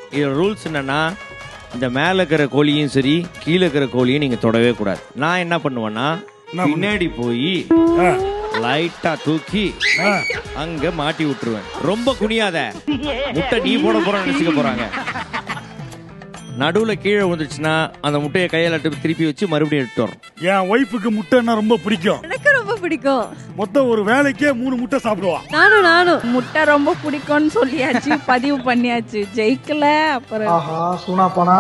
இது ரூல்ஸ் என்னன்னா இந்த மேல இருக்கிற கோழியும் சரி கீழே இருக்கிற கோழியும் நீங்க தொடவே கூடாது நான் என்ன பண்ணுவேன்னா பின்னாடி போய் ஆ, லைட்டா தூக்கி ஆ. அங்க மாட்டி விட்டுருவேன் ரொம்ப குனியாத முட்டை நீ போட போற நினைச்சுக்க போறாங்க நடுவுல கீழே விழுந்துச்சுன்னா அந்த முட்டையை கையால எடுத்து திருப்பி வச்சு மறுபடியும் எடுத்து வரும் என் ஒய்ஃபுக்கு முட்டைன்னா ரொம்ப பிடிக்கும் எனக்கு ரொம்ப பிடிக்கும் மொத்தம் ஒரு வேலைக்கே மூணு முட்டை சாப்பிடுவா நானும் நானும் முட்டை ரொம்ப பிடிக்கும்னு சொல்லியாச்சு பதிவு பண்ணியாச்சு ஜெயிக்கல அப்புறம் ஆஹா சூனா போனா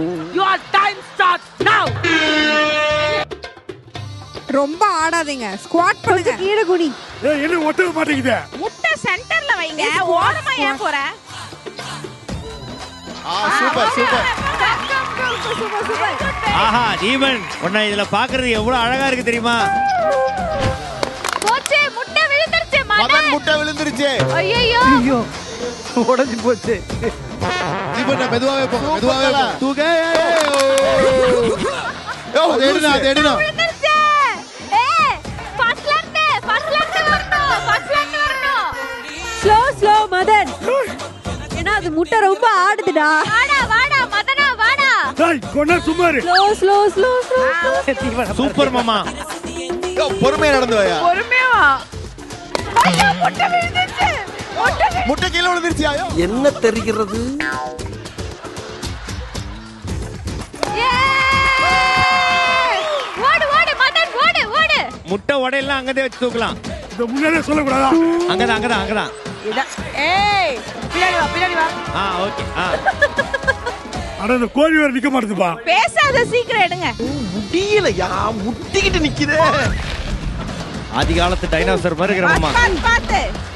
ரொம்ப ஆடாதீங்க ஸ்குவாட் பண்ணுங்க கீழே குனி ஏய், என்ன ஒட்டவே மாட்டேங்குது முட்டை சென்டர்ல வைங்க ஓரமா ஏன் போற சூப்பர் சூப்பர் சூப்பர் சூப்பர் ஆஹா தீபன் உன்னை இதுல பாக்குறது எவ்வளவு அழகா இருக்கு தெரியுமா போச்சு முட்டை விழுந்துருச்சு மதன் முட்டை விழுந்துருச்சு ஐயோ உடஞ்சி போச்சு தீபன் மெதுவாவே போங்க மெதுவாவே போங்க தூக்க யோ, அது எடுனா அது எடுனா விழுந்துருச்சு ஏய் ஃபர்ஸ்ட்ல இருந்து ஃபர்ஸ்ட்ல இருந்து வரணும் ஃபர்ஸ்ட்ல இருந்து வரணும் ஸ்லோ ஸ்லோ மதன் ஏன்னா அது முட்டை ரொம்ப ஆடுதுடா வாடா வாடா மதனா வாடா டேய், கொண்டா சும்மா இரு. Slow slow slow slow super மாமா யோ, பொறுமையா நடந்து வாயா பொறுமையா வா. ஐயோ, முட்டை விழுந்துருச்சு முட்டை விழு- முட்டை கீழே விழுந்துருச்சியா யோ. என்ன தெரிகிறது ஏய்! ஓடு ஓடு மதன் ஓடு ஓடு முட்டை உடையெல்லாம் அங்கதே வச்சு தூக்கலாம் இதை முன்னாடியே சொல்லக்கூடாதா அங்கதான் அங்கதான் அங்கதான் இதான். ஏய் பின்னாடி வா பின்னாடி வா ஆ ஓகே ஆ ஆனா இந்த கோழி வேற நிக்க மாட்டேதுப்பா பேசாத சீக்கிரம் எடுங்க முடியலையா முட்டிக்கிட்டு நிக்குதே ஆதி காலத்து டைனோசர் மாதிரி இருக்கிற மாமா பாத்து பாத்து